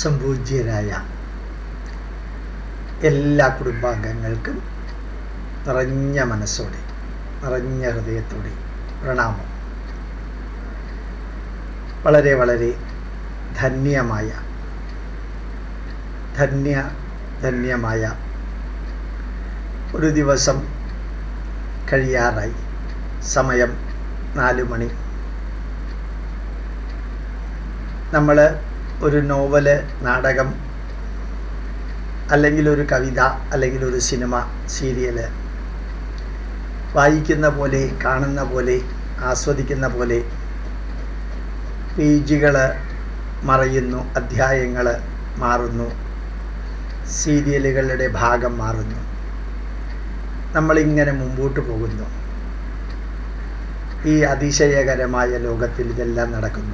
സംപൂജ്യരായ എല്ലാ കുടുംബാംഗങ്ങൾക്കും നിറഞ്ഞ മനസ്സോടെ നിറഞ്ഞ ഹൃദയത്തോടെ പ്രണാമം വളരെ വളരെ ധന്യമായ ധന്യ ധന്യമായ ഒരു ദിവസം കഴിയാറായി സമയം നാല് മണി നമ്മൾ ഒരു നോവല് നാടകം അല്ലെങ്കിൽ ഒരു കവിത അല്ലെങ്കിൽ ഒരു സിനിമ സീരിയല് വായിക്കുന്ന പോലെ കാണുന്ന പോലെ ആസ്വദിക്കുന്ന പോലെ പേജുകൾ മറയുന്നു അധ്യായങ്ങൾ മാറുന്നു സീരിയലുകളുടെ ഭാഗം മാറുന്നു നമ്മളിങ്ങനെ മുമ്പോട്ട് പോകുന്നു ഈ അതിശയകരമായ ലോകത്തിൽ ഇതെല്ലാം നടക്കുന്നു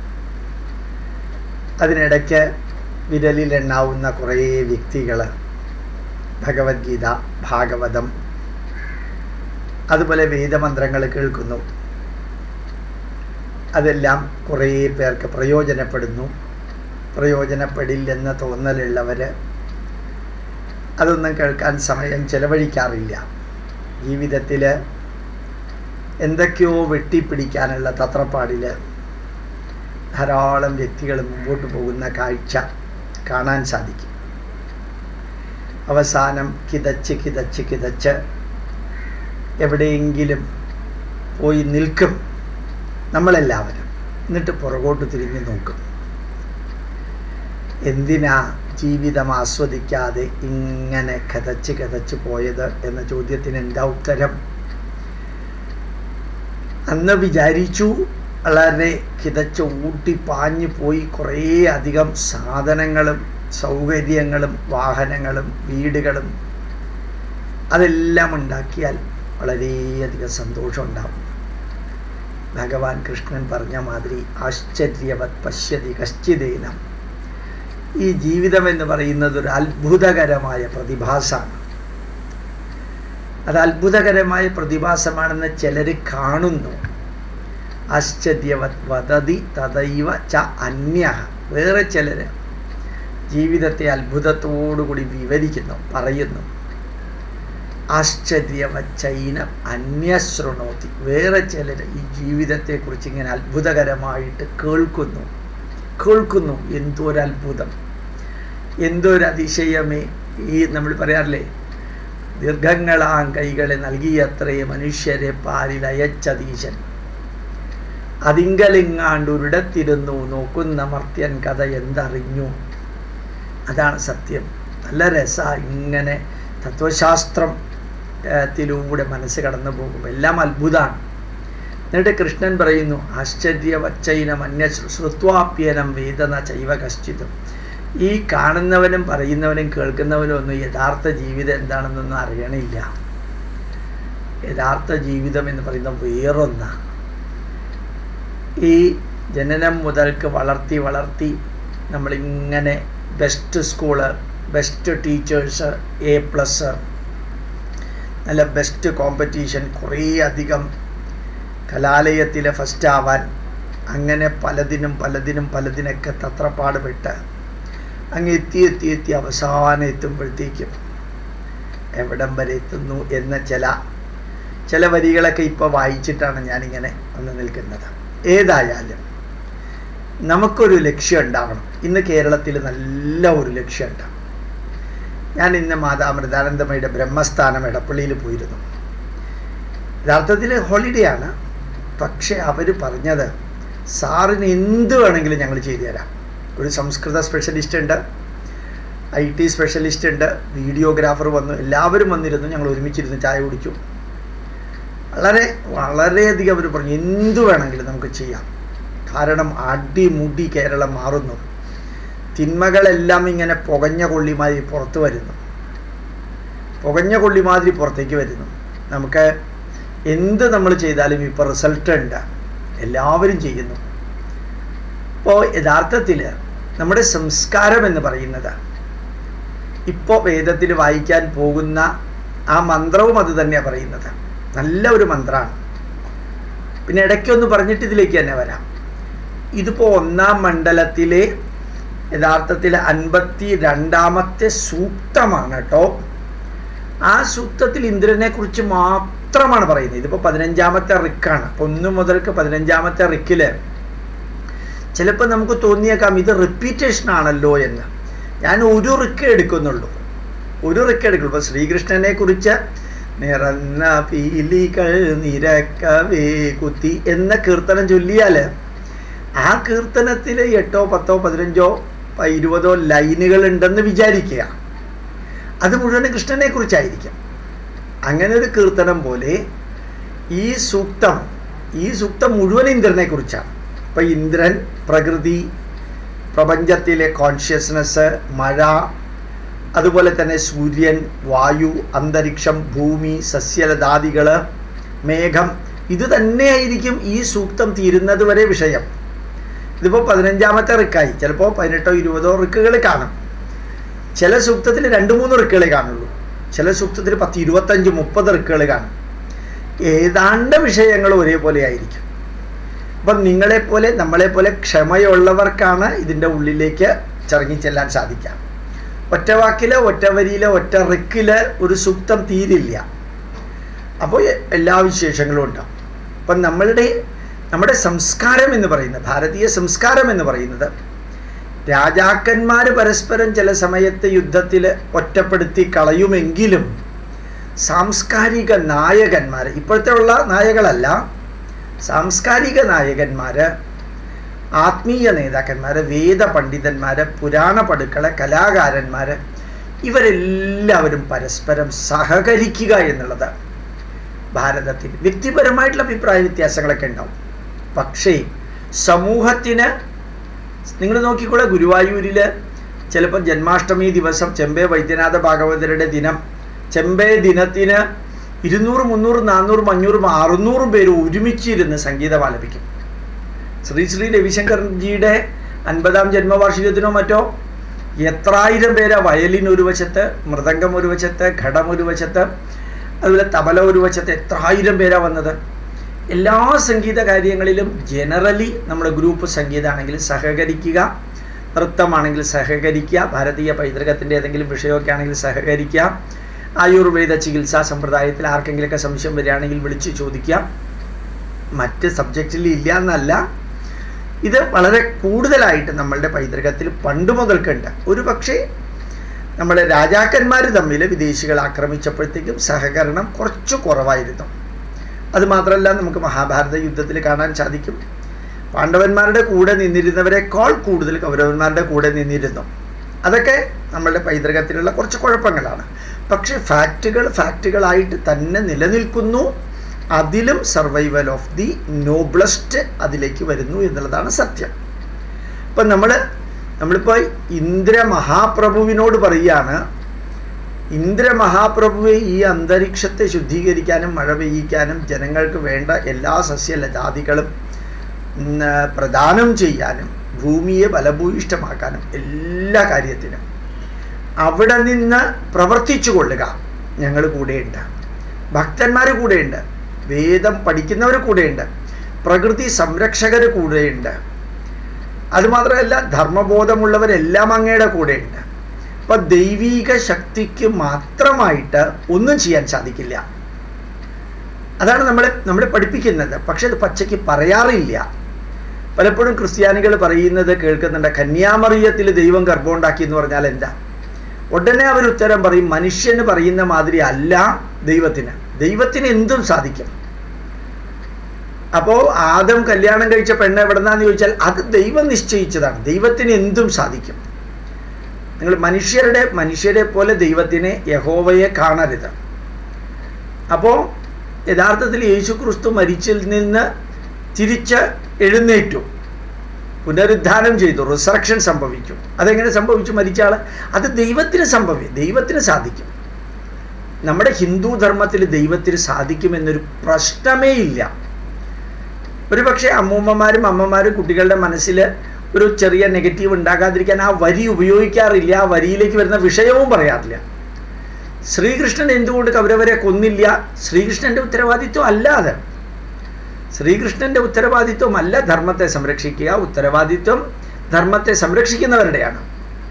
അതിനിടയ്ക്ക് വിരലിൽ എണ്ണാവുന്ന കുറേ വ്യക്തികൾ ഭഗവത്ഗീത ഭാഗവതം അതുപോലെ വേദമന്ത്രങ്ങൾ കേൾക്കുന്നു അതെല്ലാം കുറേ പേർക്ക് പ്രയോജനപ്പെടുന്നു പ്രയോജനപ്പെടില്ലെന്ന് തോന്നലുള്ളവർ അതൊന്നും കേൾക്കാൻ സമയം ചെലവഴിക്കാറില്ല ജീവിതത്തിൽ എന്തൊക്കെയോ വെട്ടിപ്പിടിക്കാനുള്ള തത്രപ്പാടിൽ ധാരാളം വ്യക്തികൾ മുമ്പോട്ട് പോകുന്ന കാഴ്ച കാണാൻ സാധിക്കും അവസാനം കിതച്ച് കിതച്ച് കിതച്ച് എവിടെയെങ്കിലും പോയി നിൽക്കും നമ്മളെല്ലാവരും എന്നിട്ട് പുറകോട്ട് തിരിഞ്ഞു നോക്കും എന്തിനാ ജീവിതം ആസ്വദിക്കാതെ ഇങ്ങനെ കഥച്ച് കഥച്ച് പോയത് എന്ന ചോദ്യത്തിന് എന്താ ഉത്തരം അന്ന് വിചാരിച്ചു വളരെ കിതച്ച് ഊട്ടി പാഞ്ഞു പോയി കുറേ അധികം സാധനങ്ങളും സൗകര്യങ്ങളും വാഹനങ്ങളും വീടുകളും അതെല്ലാം ഉണ്ടാക്കിയാൽ വളരെയധികം സന്തോഷം ഉണ്ടാവും ഭഗവാൻ കൃഷ്ണൻ പറഞ്ഞ മാതിരി ആശ്ചര്യവത് പശ്യതി കശ്ചിതേനം ഈ ജീവിതം എന്ന് പറയുന്നത് ഒരു അത്ഭുതകരമായ പ്രതിഭാസമാണ് അത് അത്ഭുതകരമായ പ്രതിഭാസമാണെന്ന് ചിലർ കാണുന്നു ആശ്ചര്യവത് വദതി തദൈവ ച അന്യ വേറെ ചിലർ ജീവിതത്തെ അത്ഭുതത്തോടുകൂടി വിവരിക്കുന്നു പറയുന്നു ആശ്ചര്യവച്ചൈന അന്യശൃണോതി വേറെ ചിലർ ഈ ജീവിതത്തെക്കുറിച്ച് ഇങ്ങനെ അത്ഭുതകരമായിട്ട് കേൾക്കുന്നു കേൾക്കുന്നു എന്തോ ഒരു അത്ഭുതം എന്തോ ഒരു അതിശയമേ ഈ നമ്മൾ പറയാറില്ലേ ദീർഘങ്ങളാം കൈകളെ നൽകിയത്രേ മനുഷ്യരെ പാലിൽ അയച്ചതീശൻ അതിങ്കലിങ്ങാണ്ട് ഒരിടത്തിരുന്നു നോക്കുന്ന മർത്യൻ കഥ എന്തറിഞ്ഞു അതാണ് സത്യം നല്ല രസ ഇങ്ങനെ തത്വശാസ്ത്രം ത്തിലൂടെ മനസ്സ് കടന്നു പോകും എല്ലാം അത്ഭുതമാണ് എന്നിട്ട് കൃഷ്ണൻ പറയുന്നു ആശ്ചര്യവച്ചൈനം അന്യ ശ്രുത്വാപ്യനം വേദന ചൈവ കശ്ചിതം ഈ കാണുന്നവനും പറയുന്നവനും കേൾക്കുന്നവനും ഒന്നും യഥാർത്ഥ ജീവിതം എന്താണെന്നൊന്നും അറിയണില്ല യഥാർത്ഥ ജീവിതം എന്ന് പറയുന്നത് വേറൊന്നാണ് ഈ ജനനം മുതൽക്ക് വളർത്തി വളർത്തി നമ്മളിങ്ങനെ best school best teachers A plus നല്ല ബെസ്റ്റ് കോമ്പറ്റീഷൻ കുറേ അധികം കലാലയത്തിൽ ഫസ്റ്റ് ആവാൻ അങ്ങനെ പലതിനും പലതിനും പലതിനൊക്കെ തത്രപ്പാട് വിട്ട് അങ്ങ് എത്തി എത്തി എത്തി അവസാനം എത്തുമ്പോഴത്തേക്കും എവിടം വരെ എത്തുന്നു എന്ന ചില ചില വരികളൊക്കെ ഇപ്പോൾ വായിച്ചിട്ടാണ് ഞാനിങ്ങനെ ഒന്ന് നിൽക്കുന്നത് ഏതായാലും നമുക്കൊരു ലക്ഷ്യം ഉണ്ടാവണം ഇന്ന് കേരളത്തിൽ നല്ല ഒരു ലക്ഷ്യം ഉണ്ടാവും ഞാൻ ഇന്ന് മാതാമൃതാനന്ദമയുടെ ബ്രഹ്മസ്ഥാനം എടപ്പള്ളിയിൽ പോയിരുന്നു യഥാർത്ഥത്തിൽ ഹോളിഡേ ആണ് പക്ഷേ അവർ പറഞ്ഞത് സാറിന് എന്ത് വേണമെങ്കിലും ഞങ്ങൾ ചെയ്തു തരാം ഒരു സംസ്കൃത സ്പെഷ്യലിസ്റ്റ് ഉണ്ട് ഐ ടി സ്പെഷ്യലിസ്റ്റ് ഉണ്ട് വീഡിയോഗ്രാഫർ വന്നു എല്ലാവരും വന്നിരുന്നു ഞങ്ങൾ ഒരുമിച്ചിരുന്ന് ചായ കുടിച്ചു വളരെ വളരെയധികം അവർ പറഞ്ഞു എന്തു വേണമെങ്കിലും നമുക്ക് ചെയ്യാം കാരണം അടിമുടി കേരളം മാറുന്നു തിന്മകളെല്ലാം ഇങ്ങനെ പുകഞ്ഞ കൊള്ളിമാതിരി പുറത്ത് വരുന്നു പുകഞ്ഞ കൊള്ളിമാതിരി പുറത്തേക്ക് വരുന്നു നമുക്ക് എന്ത് നമ്മൾ ചെയ്താലും ഇപ്പോൾ റിസൾട്ട് ഉണ്ട് എല്ലാവരും ചെയ്യുന്നു അപ്പോൾ യഥാർത്ഥത്തിൽ നമ്മുടെ സംസ്കാരം എന്ന് പറയുന്നത് ഇപ്പോൾ വേദത്തിൽ വായിക്കാൻ പോകുന്ന ആ മന്ത്രവും അത് തന്നെയാണ് പറയുന്നത് നല്ല ഒരു മന്ത്രമാണ് പിന്നെ ഇടയ്ക്കൊന്ന് പറഞ്ഞിട്ട് ഇതിലേക്ക് തന്നെ വരാം ഇതിപ്പോൾ ഒന്നാം മണ്ഡലത്തിലെ യഥാർത്ഥത്തിൽ അൻപത്തി രണ്ടാമത്തെ സൂക്തമാണ് കേട്ടോ ആ സൂക്തത്തിൽ ഇന്ദ്രനെ കുറിച്ച് മാത്രമാണ് പറയുന്നത് ഇതിപ്പോൾ പതിനഞ്ചാമത്തെ റിക്കാണ് അപ്പോൾ ഒന്ന് മുതൽക്ക് പതിനഞ്ചാമത്തെ റിക്കില് ചിലപ്പോൾ നമുക്ക് തോന്നിയേക്കാം ഇത് റിപ്പീറ്റേഷൻ ആണല്ലോ എന്ന് ഞാൻ ഒരു റിക്ക് എടുക്കുന്നുള്ളൂ ഒരു റിക്ക് എടുക്കുള്ളൂ ഇപ്പോൾ ശ്രീകൃഷ്ണനെ കുറിച്ച് നിറന്ന പീലികൾ നിരക്കവേ കുത്തി എന്ന കീർത്തനം ചൊല്ലിയാൽ ആ കീർത്തനത്തിൽ എട്ടോ പത്തോ പതിനഞ്ചോ ഇരുപതോ ലൈനുകൾ ഉണ്ടെന്ന് വിചാരിക്കുക അത് മുഴുവൻ കൃഷ്ണനെ കുറിച്ചായിരിക്കും അങ്ങനെ ഒരു കീർത്തനം പോലെ ഈ സൂക്തം ഈ സൂക്തം മുഴുവൻ ഇന്ദ്രനെ കുറിച്ചാണ് ഇപ്പം ഇന്ദ്രൻ പ്രകൃതി പ്രപഞ്ചത്തിലെ കോൺഷ്യസ്നസ് മഴ അതുപോലെ തന്നെ സൂര്യൻ വായു അന്തരീക്ഷം ഭൂമി സസ്യലതാദികൾ മേഘം ഇത് തന്നെയായിരിക്കും ഈ സൂക്തം തീരുന്നത് വരെ വിഷയം ഇതിപ്പോൾ പതിനഞ്ചാമത്തെ റിക്കായി ചിലപ്പോൾ പതിനെട്ടോ ഇരുപതോ റിക്കുകൾ കാണും ചില സൂക്തത്തിൽ രണ്ട് മൂന്ന് റിക്കുകളെ കാണുള്ളൂ ചില സൂക്തത്തിൽ പത്ത് ഇരുപത്തഞ്ച് മുപ്പത് റിക്കുകൾ കാണും ഏതാണ്ട് വിഷയങ്ങൾ ഒരേപോലെ ആയിരിക്കും അപ്പം നിങ്ങളെപ്പോലെ നമ്മളെപ്പോലെ ക്ഷമയുള്ളവർക്കാണ് ഇതിൻ്റെ ഉള്ളിലേക്ക് ചിറങ്ങി ചെല്ലാൻ സാധിക്കുക ഒറ്റ വാക്കില് ഒറ്റ വരിയില് ഒറ്റ റിക്കില് ഒരു സൂക്തം തീരില്ല അപ്പോൾ എല്ലാ വിശേഷങ്ങളും ഉണ്ടാവും അപ്പം നമ്മളുടെ നമ്മുടെ സംസ്കാരം എന്ന് പറയുന്നത് ഭാരതീയ സംസ്കാരം എന്ന് പറയുന്നത് രാജാക്കന്മാർ പരസ്പരം ചില സമയത്ത് യുദ്ധത്തിൽ ഒറ്റപ്പെടുത്തി കളയുമെങ്കിലും സാംസ്കാരിക നായകന്മാർ ഇപ്പോഴത്തെ ഉള്ള നായകളല്ല സാംസ്കാരിക നായകന്മാർ ആത്മീയ നേതാക്കന്മാർ വേദ പണ്ഡിതന്മാർ പുരാണ പടുക്കള് കലാകാരന്മാർ ഇവരെല്ലാവരും പരസ്പരം സഹകരിക്കുക എന്നുള്ളത് ഭാരതത്തിൽ വ്യക്തിപരമായിട്ടുള്ള അഭിപ്രായ വ്യത്യാസങ്ങളൊക്കെ ഉണ്ടാവും പക്ഷേ സമൂഹത്തിന് നിങ്ങൾ നോക്കിക്കോളെ ഗുരുവായൂരിൽ ചിലപ്പോൾ ജന്മാഷ്ടമി ദിവസം ചെമ്പേ വൈദ്യനാഥ ഭാഗവതരുടെ ദിനം ചെമ്പേ ദിനത്തിന് ഇരുന്നൂറ് മുന്നൂറ് നാന്നൂറും അഞ്ഞൂറും അറുന്നൂറും പേര് ഒരുമിച്ചിരുന്ന് സംഗീതം ആലപിക്കും ശ്രീ ശ്രീ രവിശങ്കർജിയുടെ അൻപതാം ജന്മവാർഷികത്തിനോ മറ്റോ എത്രായിരം പേരാ വയലിൻ ഒരു വശത്ത് മൃദംഗം ഒരു വശത്ത് ഘടം ഒരു വശത്ത് അതുപോലെ തബല ഒരു വശത്ത് എത്രായിരം പേരാ വന്നത് എല്ലാ സംഗീത കാര്യങ്ങളിലും ജനറലി നമ്മുടെ ഗ്രൂപ്പ് സംഗീതമാണെങ്കിൽ സഹകരിക്കുക നൃത്തമാണെങ്കിൽ സഹകരിക്കുക ഭാരതീയ പൈതൃകത്തിൻ്റെ ഏതെങ്കിലും വിഷയമൊക്കെ ആണെങ്കിൽ സഹകരിക്കുക ആയുർവേദ ചികിത്സാ സമ്പ്രദായത്തിൽ ആർക്കെങ്കിലുമൊക്കെ സംശയം വരികയാണെങ്കിൽ വിളിച്ച് ചോദിക്കുക മറ്റ് സബ്ജക്റ്റിൽ ഇല്ല എന്നല്ല ഇത് വളരെ കൂടുതലായിട്ട് നമ്മളുടെ പൈതൃകത്തിൽ പണ്ട് മുതൽക്കുണ്ട് ഒരു പക്ഷേ നമ്മുടെ രാജാക്കന്മാർ തമ്മിൽ വിദേശികൾ ആക്രമിച്ചപ്പോഴത്തേക്കും സഹകരണം കുറച്ച് കുറവായിരുന്നു അതുമാത്രമല്ല നമുക്ക് മഹാഭാരത യുദ്ധത്തിൽ കാണാൻ സാധിക്കും പാണ്ഡവന്മാരുടെ കൂടെ നിന്നിരുന്നവരെക്കാൾ കൂടുതൽ കൗരവന്മാരുടെ കൂടെ നിന്നിരുന്നു അതൊക്കെ നമ്മളുടെ പൈതൃകത്തിലുള്ള കുറച്ച് കുഴപ്പങ്ങളാണ് പക്ഷേ ഫാക്റ്റുകൾ ഫാക്റ്റുകളായിട്ട് തന്നെ നിലനിൽക്കുന്നു അതിലും സർവൈവൽ ഓഫ് ദി നോബ്ലസ്റ്റ് അതിലേക്ക് വരുന്നു എന്നുള്ളതാണ് സത്യം ഇപ്പം നമ്മൾ നമ്മളിപ്പോൾ ഇന്ദ്ര മഹാപ്രഭുവിനോട് പറയുകയാണ് ഇന്ദ്ര മഹാപ്രഭുവെ ഈ അന്തരീക്ഷത്തെ ശുദ്ധീകരിക്കാനും മഴ പെയ്യിക്കാനും ജനങ്ങൾക്ക് വേണ്ട എല്ലാ സസ്യലജാതികളും പ്രദാനം ചെയ്യാനും ഭൂമിയെ ബലഭൂയിഷ്ടമാക്കാനും എല്ലാ കാര്യത്തിനും അവിടെ നിന്ന് പ്രവർത്തിച്ചു കൊള്ളുക ഞങ്ങൾ കൂടെയുണ്ട് ഭക്തന്മാർ കൂടെയുണ്ട് വേദം പഠിക്കുന്നവർ കൂടെയുണ്ട് പ്രകൃതി സംരക്ഷകർ കൂടെയുണ്ട് അതുമാത്രമല്ല ധർമ്മബോധമുള്ളവരെല്ലാം അങ്ങയുടെ കൂടെയുണ്ട് അപ്പം ദൈവീക ശക്തിക്ക് മാത്രമായിട്ട് ഒന്നും ചെയ്യാൻ സാധിക്കില്ല അതാണ് നമ്മളെ നമ്മളെ പഠിപ്പിക്കുന്നത് പക്ഷെ അത് പച്ചയ്ക്ക് പറയാറില്ല പലപ്പോഴും ക്രിസ്ത്യാനികൾ പറയുന്നത് കേൾക്കുന്നുണ്ട് കന്യാമറിയത്തിൽ ദൈവം ഗർഭമുണ്ടാക്കി എന്ന് പറഞ്ഞാൽ എന്താ ഉടനെ അവർ ഉത്തരം പറയും മനുഷ്യന് പറയുന്ന മാതിരി അല്ല ദൈവത്തിന് ദൈവത്തിന് എന്തും സാധിക്കും അപ്പോൾ ആദം കല്യാണം കഴിച്ച പെണ്ണ് എവിടെന്നാന്ന് ചോദിച്ചാൽ അത് ദൈവം നിശ്ചയിച്ചതാണ് ദൈവത്തിന് എന്തും സാധിക്കും നിങ്ങൾ മനുഷ്യരുടെ മനുഷ്യരെ പോലെ ദൈവത്തിനെ യഹോവയെ കാണരുത് അപ്പോൾ യഥാർത്ഥത്തിൽ യേശു ക്രിസ്തു മരിച്ചിൽ നിന്ന് തിരിച്ച് എഴുന്നേറ്റു പുനരുദ്ധാനം ചെയ്തു റിസറക്ഷൻ സംഭവിച്ചു അതെങ്ങനെ സംഭവിച്ചു മരിച്ച ആൾ അത് ദൈവത്തിന് സംഭവിക്കും ദൈവത്തിന് സാധിക്കും നമ്മുടെ ഹിന്ദു ധർമ്മത്തിൽ ദൈവത്തിന് സാധിക്കുമെന്നൊരു പ്രശ്നമേ ഇല്ല ഒരു പക്ഷേ അമ്മൂമ്മമാരും അമ്മമാരും കുട്ടികളുടെ മനസ്സിൽ ഒരു ചെറിയ നെഗറ്റീവ് ഉണ്ടാകാതിരിക്കാൻ ആ വരി ഉപയോഗിക്കാറില്ല ആ വരിയിലേക്ക് വരുന്ന വിഷയവും പറയാറില്ല ശ്രീകൃഷ്ണൻ എന്തുകൊണ്ട് കൗരവരെ കൊന്നില്ല ശ്രീകൃഷ്ണന്റെ ഉത്തരവാദിത്വം അല്ല അത് ശ്രീകൃഷ്ണന്റെ ഉത്തരവാദിത്വം അല്ല ധർമ്മത്തെ സംരക്ഷിക്കുക ഉത്തരവാദിത്വം ധർമ്മത്തെ സംരക്ഷിക്കുന്നവരുടെയാണ്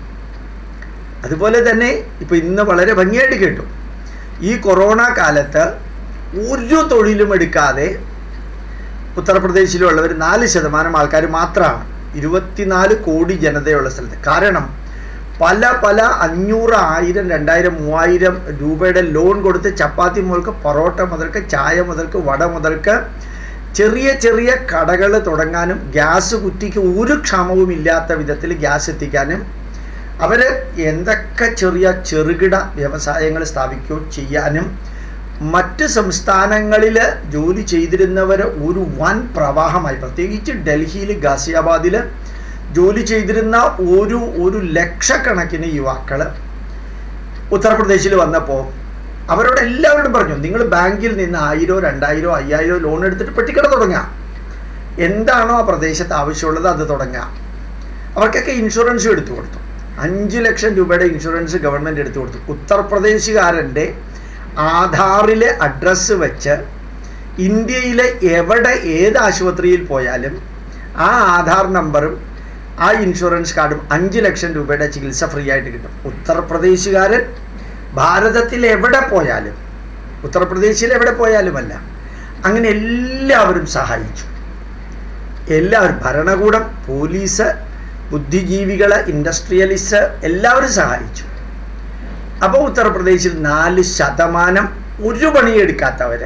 അതുപോലെ തന്നെ ഇപ്പോൾ ഇന്ന് വളരെ ഭംഗിയായിട്ട് കേട്ടു ഈ കൊറോണ കാലത്ത് ഒരു തൊഴിലും എടുക്കാതെ ഉത്തർപ്രദേശിലുള്ളവർ നാല് ശതമാനം ആൾക്കാർ മാത്രമാണ് ഇരുപത്തിനാല് കോടി ജനതയുള്ള സ്ഥലത്ത് കാരണം പല പല അഞ്ഞൂറ് ആയിരം രണ്ടായിരം മൂവായിരം രൂപയുടെ ലോൺ കൊടുത്ത് ചപ്പാത്തി മുതൽക്ക് പൊറോട്ട മുതൽക്ക് ചായ മുതൽക്ക് വട മുതൽക്ക് ചെറിയ ചെറിയ കടകൾ തുടങ്ങാനും ഗ്യാസ് കുറ്റിക്ക് ഒരു ക്ഷാമവും ഇല്ലാത്ത വിധത്തിൽ ഗ്യാസ് എത്തിക്കാനും അവർ എന്തൊക്കെ ചെറിയ ചെറുകിട വ്യവസായങ്ങൾ സ്ഥാപിക്കുകയോ ചെയ്യാനും മറ്റ് സംസ്ഥാനങ്ങളിൽ ജോലി ചെയ്തിരുന്നവർ ഒരു വൻ പ്രവാഹമായി പ്രത്യേകിച്ച് ഡൽഹിയിൽ ഗാസിയാബാദിൽ ജോലി ചെയ്തിരുന്ന ഒരു ഒരു ലക്ഷക്കണക്കിന് യുവാക്കൾ ഉത്തർപ്രദേശിൽ വന്നപ്പോൾ അവരോട് എല്ലാവരോടും പറഞ്ഞു നിങ്ങൾ ബാങ്കിൽ നിന്ന് ആയിരോ രണ്ടായിരോ അയ്യായിരോ ലോൺ എടുത്തിട്ട് പെട്ടിക്കട തുടങ്ങാം എന്താണോ ആ പ്രദേശത്ത് ആവശ്യമുള്ളത് അത് തുടങ്ങാം അവർക്കൊക്കെ ഇൻഷുറൻസും എടുത്തു കൊടുത്തു അഞ്ച് ലക്ഷം രൂപയുടെ ഇൻഷുറൻസ് ഗവൺമെൻറ് എടുത്തു കൊടുത്തു ഉത്തർപ്രദേശുകാരൻ്റെ ആധാറിലെ അഡ്രസ്സ് വെച്ച് ഇന്ത്യയിലെ എവിടെ ഏത് ആശുപത്രിയിൽ പോയാലും ആ ആധാർ നമ്പറും ആ ഇൻഷുറൻസ് കാർഡും അഞ്ച് ലക്ഷം രൂപയുടെ ചികിത്സ ഫ്രീ ആയിട്ട് കിട്ടും ഉത്തർപ്രദേശുകാരൻ ഭാരതത്തിൽ എവിടെ പോയാലും ഉത്തർപ്രദേശിൽ എവിടെ പോയാലുമല്ല അങ്ങനെ എല്ലാവരും സഹായിച്ചു എല്ലാവരും ഭരണകൂടം പോലീസ് ബുദ്ധിജീവികൾ ഇൻഡസ്ട്രിയലിസ്റ്റ് എല്ലാവരും സഹായിച്ചു അപ്പോൾ ഉത്തർപ്രദേശിൽ നാല് ശതമാനം ഒരു പണിയെടുക്കാത്തവർ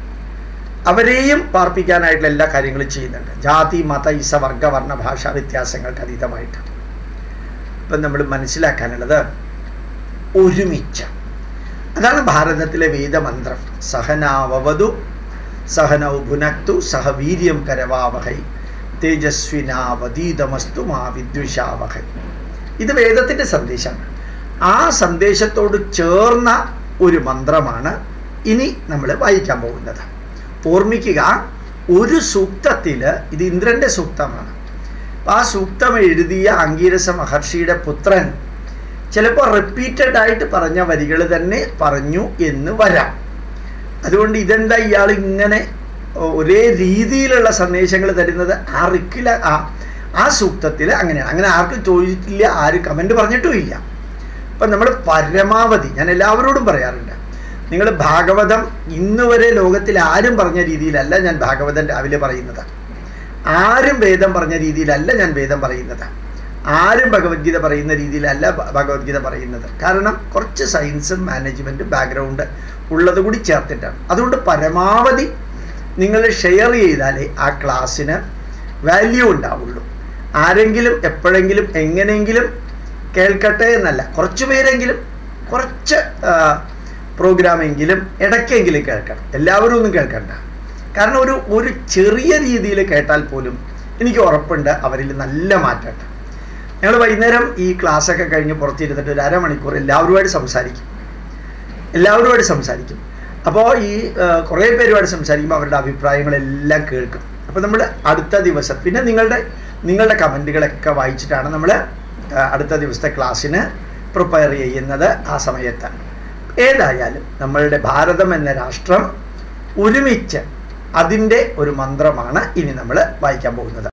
അവരെയും പാർപ്പിക്കാനായിട്ടുള്ള എല്ലാ കാര്യങ്ങളും ചെയ്യുന്നുണ്ട് ജാതി മത ഇസ വർഗ വർണ്ണ ഭാഷാ വ്യത്യാസങ്ങൾക്ക് അതീതമായിട്ട് ഇപ്പം നമ്മൾ മനസ്സിലാക്കാനുള്ളത് ഒരുമിച്ച് അതാണ് ഭാരതത്തിലെ വേദമന്ത്രം സഹനാവവതു സഹനൗ ഭുനക്തു സഹവീര്യം കരവാവഹൈ തേജസ്വിനാവതീതമസ്തു മാ വിദ്വിഷാവഹൈ ഇത് വേദത്തിൻ്റെ സന്ദേശമാണ് ആ സന്ദേശത്തോട് ചേർന്ന ഒരു മന്ത്രമാണ് ഇനി നമ്മൾ വായിക്കാൻ പോകുന്നത് ഓർമ്മിക്കുക ഒരു സൂക്തത്തിൽ ഇത് ഇന്ദ്രൻ്റെ സൂക്തമാണ് അപ്പം ആ സൂക്തം എഴുതിയ അങ്കീരസ മഹർഷിയുടെ പുത്രൻ ചിലപ്പോൾ റിപ്പീറ്റഡ് ആയിട്ട് പറഞ്ഞ വരികൾ തന്നെ പറഞ്ഞു എന്ന് വരാം അതുകൊണ്ട് ഇതെന്താ ഇയാൾ ഇങ്ങനെ ഒരേ രീതിയിലുള്ള സന്ദേശങ്ങൾ തരുന്നത് ആ റിക്കില ആ ആ സൂക്തത്തിൽ അങ്ങനെയാണ് അങ്ങനെ ആർക്കും ചോദിച്ചിട്ടില്ല ആരും കമൻറ്റ് പറഞ്ഞിട്ടുമില്ല അപ്പം നമ്മൾ പരമാവധി ഞാൻ എല്ലാവരോടും പറയാറുണ്ട് നിങ്ങൾ ഭാഗവതം ഇന്ന് വരെ ലോകത്തിൽ ആരും പറഞ്ഞ രീതിയിലല്ല ഞാൻ ഭാഗവതം രാവിലെ പറയുന്നത് ആരും വേദം പറഞ്ഞ രീതിയിലല്ല ഞാൻ വേദം പറയുന്നത് ആരും ഭഗവത്ഗീത പറയുന്ന രീതിയിലല്ല ഭഗവത്ഗീത പറയുന്നത് കാരണം കുറച്ച് സയൻസും മാനേജ്മെൻറ്റും ബാക്ക്ഗ്രൗണ്ട് ഉള്ളത് കൂടി ചേർത്തിട്ടാണ് അതുകൊണ്ട് പരമാവധി നിങ്ങൾ ഷെയർ ചെയ്താലേ ആ ക്ലാസ്സിന് വാല്യൂ ഉണ്ടാവുള്ളൂ ആരെങ്കിലും എപ്പോഴെങ്കിലും എങ്ങനെയെങ്കിലും കേൾക്കട്ടെ എന്നല്ല കുറച്ച് പേരെങ്കിലും കുറച്ച് പ്രോഗ്രാമെങ്കിലും ഇടയ്ക്കെങ്കിലും കേൾക്കണം എല്ലാവരും ഒന്നും കേൾക്കണ്ട കാരണം ഒരു ഒരു ചെറിയ രീതിയിൽ കേട്ടാൽ പോലും എനിക്ക് ഉറപ്പുണ്ട് അവരിൽ നല്ല മാറ്റമുണ്ട് ഞങ്ങൾ വൈകുന്നേരം ഈ ക്ലാസ്സൊക്കെ കഴിഞ്ഞ് പുറത്തിരുന്നിട്ട് ഒരു അരമണിക്കൂർ എല്ലാവരുമായിട്ട് സംസാരിക്കും എല്ലാവരുമായിട്ട് സംസാരിക്കും അപ്പോൾ ഈ കുറേ പേരുമായിട്ട് സംസാരിക്കുമ്പോൾ അവരുടെ അഭിപ്രായങ്ങളെല്ലാം കേൾക്കും അപ്പോൾ നമ്മൾ അടുത്ത ദിവസം പിന്നെ നിങ്ങളുടെ നിങ്ങളുടെ കമൻറ്റുകളൊക്കെ വായിച്ചിട്ടാണ് നമ്മൾ അടുത്ത ദിവസത്തെ ക്ലാസ്സിന് പ്രിപ്പയർ ചെയ്യുന്നത് ആ സമയത്ത് ഏതായാലും നമ്മളുടെ ഭാരതം എന്ന രാഷ്ട്രം ഒരുമിച്ച് അതിൻ്റെ ഒരു മന്ത്രമാണ് ഇനി നമ്മൾ വായിക്കാൻ പോകുന്നത്